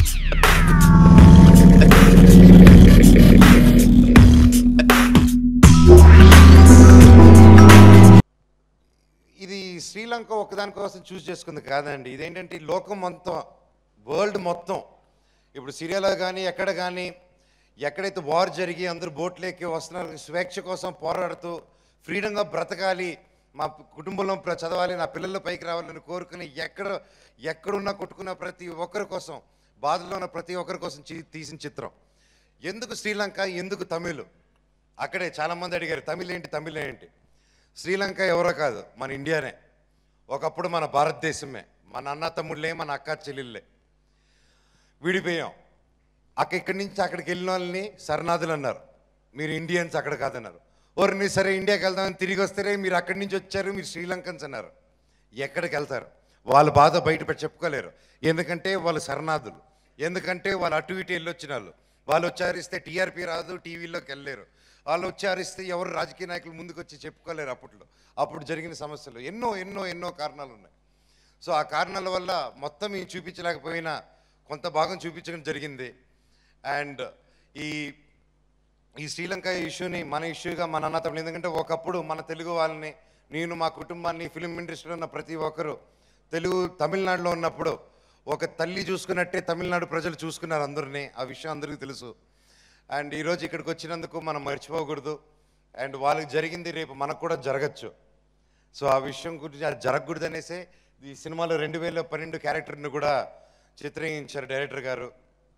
ఇది శ్రీలంక ఒకదాని కోసం చూస్ చేసుకుంది కాదండి ఇదేంటంటే ఈ లోకం మొత్తం వరల్డ్ మొత్తం ఇప్పుడు సిరియాలో కానీ ఎక్కడ కానీ ఎక్కడైతే వార్ జరిగి అందరూ బోట్లేకి వస్తున్నారు స్వేచ్ఛ కోసం పోరాడుతూ ఫ్రీడంగా బ్రతకాలి మా కుటుంబంలో ప్ర- చదవాలి నా పిల్లల పైకి రావాలని కోరుకుని ఎక్కడ ఎక్కడున్నా కొట్టుకున్న ప్రతి ఒక్కరి కోసం బాధలో ఉన్న ప్రతి ఒక్కరి కోసం చీ- తీసిన చిత్రం ఎందుకు శ్రీలంక ఎందుకు తమిళ్ అక్కడే చాలామంది అడిగారు తమిళ్ ఏంటి తమిళ్ ఏంటి శ్రీలంక ఎవరో కాదు మన ఇండియానే ఒకప్పుడు మన భారతదేశమే మన అన్న తమ్ముళ్ళే మన అక్క చెల్లెళ్ళే విడిపోయాం అక్క ఇక్కడి నుంచి అక్కడికి వెళ్ళిన వాళ్ళని శరణాదులు అన్నారు మీరు ఇండియన్స్ అక్కడ కాదన్నారు ఓరిని సరే ఇండియాకి వెళ్దామని తిరిగి వస్తారే మీరు అక్కడి నుంచి వచ్చారు మీరు శ్రీలంకన్స్ అన్నారు ఎక్కడికి వెళ్తారు వాళ్ళ బాధ బయట పెట్టి చెప్పుకోలేరు ఎందుకంటే వాళ్ళు శరణాదులు ఎందుకంటే వాళ్ళు అటు ఇటు వెళ్ళొచ్చిన వాళ్ళు వాళ్ళు వచ్చారిస్తే టీఆర్పీ రాదు టీవీలోకి వెళ్ళలేరు వాళ్ళు వచ్చారిస్తే ఎవరు రాజకీయ నాయకులు ముందుకు వచ్చి చెప్పుకోలేరు అప్పట్లో అప్పుడు జరిగిన సమస్యలు ఎన్నో ఎన్నో ఎన్నో కారణాలు ఉన్నాయి సో ఆ కారణాల వల్ల మొత్తం ఈ చూపించలేకపోయినా కొంత భాగం చూపించడం జరిగింది అండ్ ఈ ఈ శ్రీలంక ఇష్యూని మన ఇష్యూగా మన అన్న తమ్ముడు ఎందుకంటే ఒకప్పుడు మన తెలుగు వాళ్ళని నేను మా కుటుంబాన్ని ఫిలిం ఇండస్ట్రీలో ఉన్న ప్రతి ఒక్కరు తెలుగు తమిళనాడులో ఉన్నప్పుడు ఒక తల్లి చూసుకున్నట్టే తమిళనాడు ప్రజలు చూసుకున్నారు అందరినీ ఆ విషయం అందరికీ తెలుసు అండ్ ఈరోజు ఇక్కడికి వచ్చినందుకు మనం మర్చిపోకూడదు అండ్ వాళ్ళకి జరిగింది రేపు మనకు కూడా జరగచ్చు సో ఆ విషయం గురించి అది జరగకూడదు అనేసే ఈ సినిమాలో రెండు వేల పన్నెండు క్యారెక్టర్ని కూడా చిత్రీకరించారు డైరెక్టర్ గారు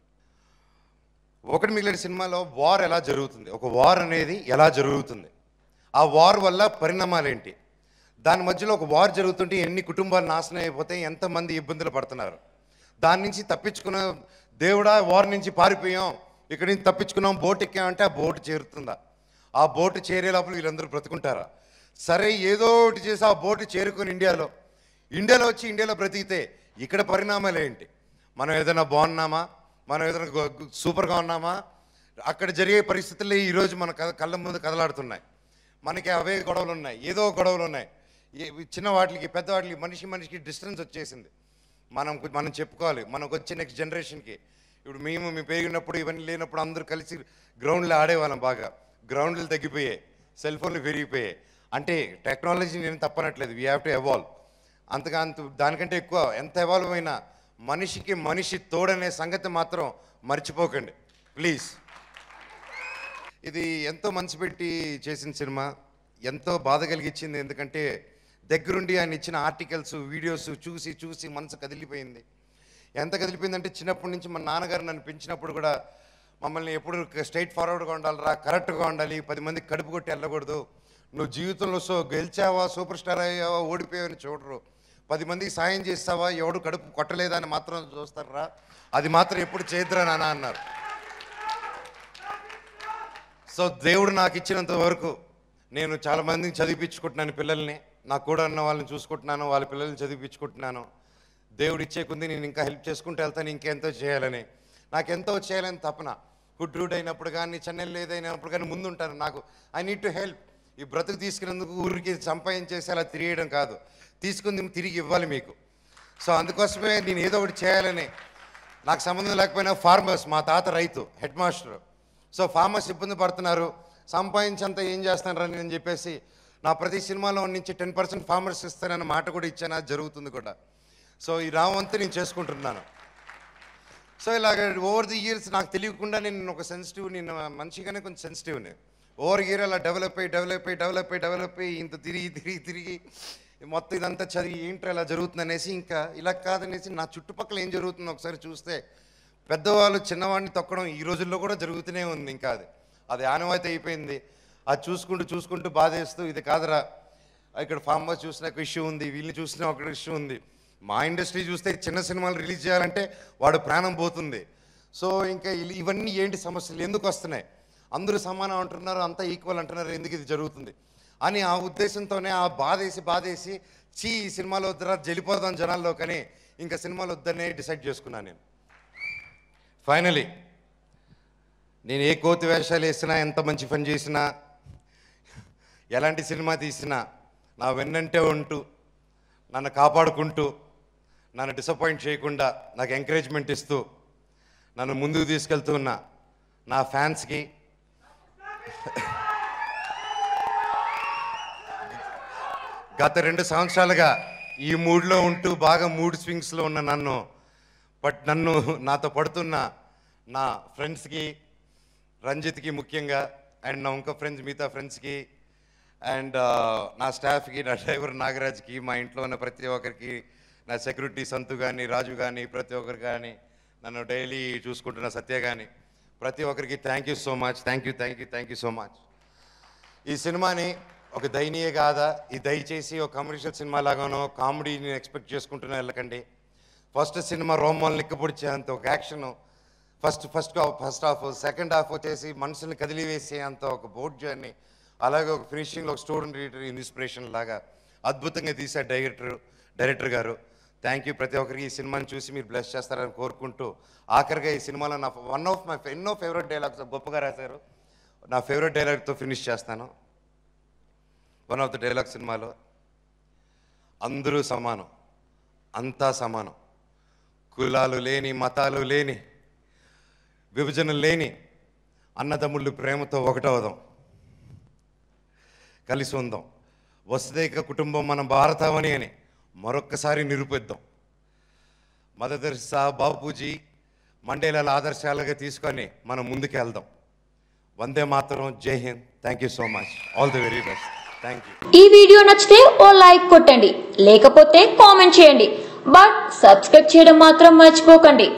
ఒకటి మిగిలిన సినిమాలో వార్ ఎలా జరుగుతుంది ఒక వార్ అనేది ఎలా జరుగుతుంది ఆ వార్ వల్ల పరిణామాలు ఏంటి దాని మధ్యలో ఒక వార్ జరుగుతుంటే ఎన్ని కుటుంబాలు నాశనం అయిపోతాయి ఎంతమంది ఇబ్బందులు పడుతున్నారు దాని నుంచి తప్పించుకున్న దేవుడా వార్ నుంచి పారిపోయాం ఇక్కడి నుంచి తప్పించుకున్నాం బోట్ ఎక్కామంటే ఆ బోట్ చేరుతుందా ఆ బోటు చేరే లోపల వీళ్ళందరూ బ్రతుకుంటారా సరే ఏదో ఒకటి చేసి ఆ బోటు చేరుకుని ఇండియాలో ఇండియాలో వచ్చి ఇండియాలో బ్రతికితే ఇక్కడ పరిణామాలు ఏంటి మనం ఏదైనా బాగున్నామా మనం ఏదైనా గొ- గు- సూపర్గా ఉన్నామా అక్కడ జరిగే పరిస్థితుల్లో ఈరోజు మన కథ కళ్ళ ముందు కదలాడుతున్నాయి మనకి అవే గొడవలు ఉన్నాయి ఏదో గొడవలు ఉన్నాయి ఏ- చిన్న వాటికి పెద్ద వాటికి మనిషి మనిషికి డిస్టెన్స్ వచ్చేసింది మనం కొ- మనం చెప్పుకోవాలి మనకు వచ్చే నెక్స్ట్ జనరేషన్కి ఇప్పుడు మేము మేము పెరిగినప్పుడు ఇవన్నీ లేనప్పుడు అందరూ కలిసి గ్రౌండ్లో ఆడేవాళ్ళం బాగా గ్రౌండ్లు తగ్గిపోయాయి సెల్ ఫోన్లు పెరిగిపోయాయి అంటే టెక్నాలజీ నేను తప్పనట్లేదు వీ హ్యావ్ టు ఎవాల్వ్ అంతగా అంత దానికంటే ఎక్కువ ఎంత ఎవాల్వ్ అయినా మనిషికి మనిషి తోడనే సంగతి మాత్రం మర్చిపోకండి ప్లీజ్ ఇది ఎంతో మనసు పెట్టి చేసిన సినిమా ఎంతో బాధ కలిగించింది ఎందుకంటే దగ్గరుండి ఆయన ఇచ్చిన ఆర్టికల్స్ వీడియోస్ చూసి చూసి మనసు కదిలిపోయింది ఎంత కదిలిపోయిందంటే చిన్నప్పటి నుంచి మా నాన్నగారు నన్ను పెంచినప్పుడు కూడా మమ్మల్ని ఎప్పుడు స్ట్రైట్ ఫార్వర్డ్గా ఉండాలిరా కరెక్ట్గా ఉండాలి పది మందికి కడుపు కొట్టి వెళ్ళకూడదు నువ్వు జీవితంలో సో గెలిచావా సూపర్ స్టార్ అయ్యావా ఓడిపోయావని చూడరు పది మందికి సాయం చేస్తావా ఎవడు కడుపు కొట్టలేదా అని మాత్రం చూస్తారా అది మాత్రం ఎప్పుడు చేయద్దురా నాన్న అన్నారు సో దేవుడు నాకు ఇచ్చినంత వరకు నేను చాలా మందిని చదివించుకుంటున్నాను పిల్లల్ని నాకు కూడా ఉన్న వాళ్ళని చూసుకుంటున్నాను వాళ్ళ పిల్లల్ని చదివించుకుంటున్నాను దేవుడు ఇచ్చే కొంది నేను ఇంకా హెల్ప్ చేసుకుంటూ వెళ్తాను ఇంకెంతో చేయాలని నాకు ఎంతో చేయాలని తపన గుడ్ రూట్ అయినప్పుడు కానీ చెన్నైలో ఏదైనప్పుడు కానీ ముందు ఉంటాను నాకు ఐ నీడ్ టు హెల్ప్ ఈ బ్రతుకు తీసుకునేందుకు ఊరికి సంపాదించేసి అలా తిరిగేయడం కాదు తీసుకుంది తిరిగి ఇవ్వాలి మీకు సో అందుకోసమే నేను ఏదో ఒకటి చేయాలని నాకు సంబంధం లేకపోయినా ఫార్మర్స్ మా తాత రైతు హెడ్ మాస్టర్ సో ఫార్మర్స్ ఇబ్బంది పడుతున్నారు సంపాదించంత ఏం చేస్తున్నారని నేను చెప్పేసి నా ప్రతి సినిమాలో నుంచి టెన్ పర్సెంట్ ఫార్మర్స్ ఇస్తానన్న మాట కూడా ఇచ్చాను అది జరుగుతుంది కూడా సో ఈ రావంతా నేను చేసుకుంటున్నాను సో ఇలాగ ఓవర్ ది ఇయర్స్ నాకు తెలియకుండా నేను ఒక సెన్సిటివ్ నేను మంచిగానే కొంచెం సెన్సిటివ్ని ఓవర్ ఇయర్ అలా డెవలప్ అయ్యి డెవలప్ అయ్యి డెవలప్ అయ్యి డెవలప్ అయ్యి ఇంత తిరిగి తిరిగి తిరిగి మొత్తం ఇదంతా చదివి ఏంటో ఇలా జరుగుతుంది అనేసి ఇంకా ఇలా కాదనేసి నా చుట్టుపక్కల ఏం జరుగుతుందో ఒకసారి చూస్తే పెద్దవాళ్ళు చిన్నవాడిని తొక్కడం ఈ రోజుల్లో కూడా జరుగుతూనే ఉంది ఇంకా అది అది ఆనవాయితీ అయిపోయింది అది చూసుకుంటూ చూసుకుంటూ బాధేస్తూ ఇది కాదురా ఇక్కడ ఫామ్ హౌస్ చూసిన ఒక ఇష్యూ ఉంది వీళ్ళని చూసిన ఒక ఇష్యూ ఉంది మా ఇండస్ట్రీ చూస్తే చిన్న సినిమాలు రిలీజ్ చేయాలంటే వాడు ప్రాణం పోతుంది సో ఇంకా ఇల్- ఇవన్నీ ఏంటి సమస్యలు ఎందుకు వస్తున్నాయి అందరూ సమానం అంటున్నారు అంతా ఈక్వల్ అంటున్నారు ఎందుకు ఇది జరుగుతుంది అని ఆ ఉద్దేశంతోనే ఆ బాధేసి బాధేసి చీ ఈ సినిమాలో వద్దరా జలిపోదాం జనాల్లో కానీ ఇంకా సినిమాలు వద్దనే డిసైడ్ చేసుకున్నాను నేను ఫైనలీ నేను ఏ కోతి వేషాలు వేసినా ఎంత మంచి పని చేసినా ఎలాంటి సినిమా తీసినా నా వెన్నంటే ఉంటూ నన్ను కాపాడుకుంటూ నన్ను డిసప్పాయింట్ చేయకుండా నాకు ఎంకరేజ్మెంట్ ఇస్తూ నన్ను ముందుకు తీసుకెళ్తున్న నా ఫ్యాన్స్కి గత రెండు సంవత్సరాలుగా ఈ మూడ్లో ఉంటూ బాగా మూడ్ స్వింగ్స్లో ఉన్న నన్ను బట్ నన్ను నాతో పడుతున్న నా ఫ్రెండ్స్కి రంజిత్కి ముఖ్యంగా అండ్ నా ఇంకో ఫ్రెండ్స్ మిగతా ఫ్రెండ్స్కి అండ్ నా స్టాఫ్కి నా డ్రైవర్ నాగరాజ్కి మా ఇంట్లో ఉన్న ప్రతి ఒక్కరికి నా సెక్యూరిటీ సంతు కానీ రాజు కానీ ప్రతి ఒక్కరు కానీ నన్ను డైలీ చూసుకుంటున్న సత్య కానీ ప్రతి ఒక్కరికి thank you so much thank you thank you thank you so much ఈ సినిమాని ఒక దయనీయ గాథ ఈ దయచేసి ఒక కమర్షియల్ సినిమా లాగానో కామెడీని ఎక్స్పెక్ట్ చేసుకుంటున్నా వెళ్ళకండి ఫస్ట్ సినిమా రోమాలు నిక్కపొడిచేంత ఒక action first first first half second half వచ్చేసి మనుషుల్ని కదిలివేసేంత ఒక బోట్ జర్నీ అలాగే ఒక ఫినిషింగ్లో ఒక స్టూడెంట్ రీడర్ ఇన్స్పిరేషన్ లాగా అద్భుతంగా తీశారు డైరెక్టర్ డైరెక్టర్ గారు థ్యాంక్ యూ ప్రతి ఒక్కరికి ఈ సినిమాని చూసి మీరు బ్లెస్ చేస్తారని కోరుకుంటూ ఆఖరిగా ఈ సినిమాలో నా వన్ ఆఫ్ మై ఎన్నో ఫేవరెట్ డైలాగ్స్ గొప్పగా రాశారు నా ఫేవరెట్ డైలాగ్తో ఫినిష్ చేస్తాను వన్ ఆఫ్ ద డైలాగ్ సినిమాలో అందరూ సమానం అంతా సమానం కులాలు లేని మతాలు లేని విభజన లేని అన్నదమ్ముళ్ళు ప్రేమతో ఒకటవదాం కలిసి ఉందాం వసుదైక కుటుంబం మన భారతమని అని మరొక్కసారి నిరూపిద్దాం మదర్ తెరిసా బాపూజీ మండేలాల ఆదర్శాలుగా తీసుకొని మనం ముందుకు వెళ్దాం వందే మాత్రం జై హింద్ thank you so much all the very best thank you ఈ వీడియో నచ్చితే ఓ లైక్ కొట్టండి లేకపోతే కామెంట్ చేయండి బట్ సబ్స్క్రైబ్ చేయడం మాత్రం మర్చిపోకండి